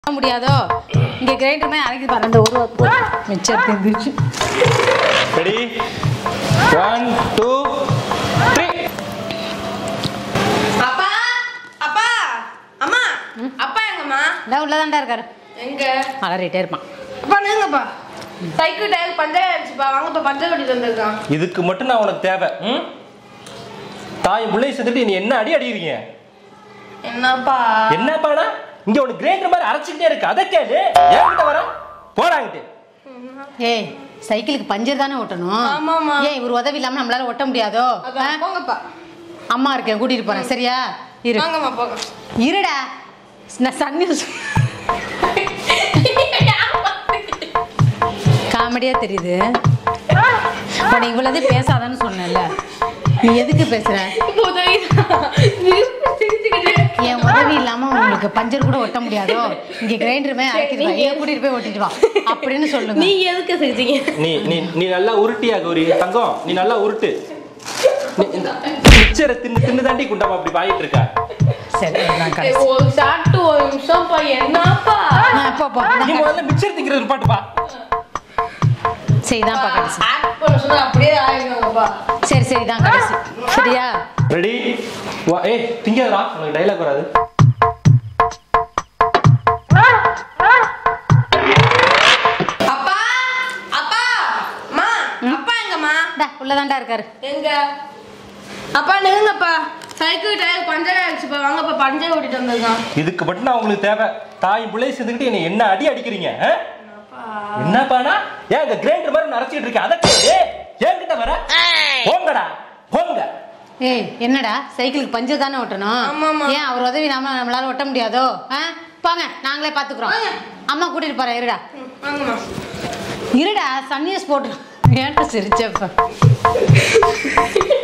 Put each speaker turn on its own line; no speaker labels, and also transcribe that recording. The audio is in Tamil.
பண்ண முடியாதோ இங்க கிரைண்டர் மாதிரி அரைக்குது பாரு அந்த ஒரு போ மிச்சம் தெரிஞ்சிச்சு
ரெடி ஒன் டூ த்ரீ
அப்பா அப்பா அம்மா அப்பா எங்கம்மா
இந்த உள்ளதாண்டா இருக்காரு
எங்க
அலறிட்டே இருப்பான்
அப்பா நீங்கப்பா சைக்கிள் டயர் பஞ்சர் ஆயிடுச்சுப்பா வாங்கப்பா பஞ்சர் ஓட்டிட்டு வந்திருக்கான்
இதுக்கு மட்டும் நான் உனக்கு தேவை ம் தாய் பிள்ளை செஞ்சுட்டு நீ என்ன அடி அடிக்கிறீங்க
என்னப்பா
என்னப்பாடா இங்க உனக்கு கிரைண்டர் மாதிரி அரைச்சிக்கிட்டே இருக்கு அதை கேளு என்கிட்ட வர போறாங்கிட்டு
ஏய் சைக்கிளுக்கு பஞ்சர் தானே ஓட்டணும்
ஆமாம்மா.
ஏன் இவர் உதவி இல்லாம நம்மளால ஓட்ட முடியாதோ ஆ?
அதான் போங்கப்பா
அம்மா இருக்கேன் கூட்டிட்டு போறேன் சரியா இரு
வாங்கம்மா போங்க
இருடா நான் சன்னி காமெடியா தெரியுது இப்போ நீ இவ்வளவு பேசாதன்னு சொன்னேன்ல நீ எதுக்கு பேசுற என் உதவி இல்லாம உங்களுக்கு பஞ்சர் கூட ஒட்ட முடியாதோ இங்க கிரைண்டர் போய் அரைக்குது வா. ஏன் கூட்டிட்டு போய் ஓட்டிட்டு வா அப்படின்னு சொல்லுங்க
நீ எதுக்கு செஞ்சீங்க
நீ நீ நீ நல்லா உருட்டியா கௌரி தங்கம் நீ நல்லா உருட்டு நீ இந்த மிச்சரை தின்னு தின்னு தாண்டி குண்டாமா அப்படி பாயிட்டு இருக்கா
சரி நான் கடைசி.
ஒரு ஷாட்டு ஒரு நிமிஷம்ப்பா என்னப்பா
நான் போ, போ.
நீ முதல்ல மிச்சர் திங்கிறது பாட்டுப்பா
சரி தான் கடைசி
ஆக்ட் பண்ண சொன்னா அப்படியே ஆயிருக்காங்கப்பா
சரி சரி தான் கடைசி சரியா
ரெடி ஏய் திங்காதடா உனக்கு டைலாக் வராது
அப்பா அப்பா அம்மா அப்பா எங்கம்மா
டா உள்ளதாண்டா இருக்காரு
எங்க அப்பா நில்லுங்கப்பா சைக்கிள் டயர் பஞ்சர் ஆயிடுச்சுப்பா வாங்கப்பா பஞ்சர் ஓட்டிட்டு வந்திருக்கான்
இதுக்கு மட்டும் நான் உங்களுக்கு தேவை தாய் பிள்ளை செஞ்சுக்கிட்டு என்ன என்ன அடி அடிக்கிறீங்க ஆ? என்னப்பானா ஏன் இங்க கிரைண்டர் மாதிரி நரைச்சிட்டு இருக்கேன் அதை கேளு என்கிட்ட வர போங்கடா போங்க
ஏய் என்னடா சைக்கிளுக்கு பஞ்சர் தானே ஓட்டணும்
ஆமாம்மா.
ஏன் அவர் உதவி நாம நம்மளால ஒட்ட முடியாதோ ஆ போங்க நாங்களே பாத்துக்கிறோம்
வாங்க.
அம்மா கூட்டிட்டு போறேன் இருடா
ம், வாங்கம்மா
இருடா சன்னியஸ் போட்டு ஏன்டா சிரிச்சப்ப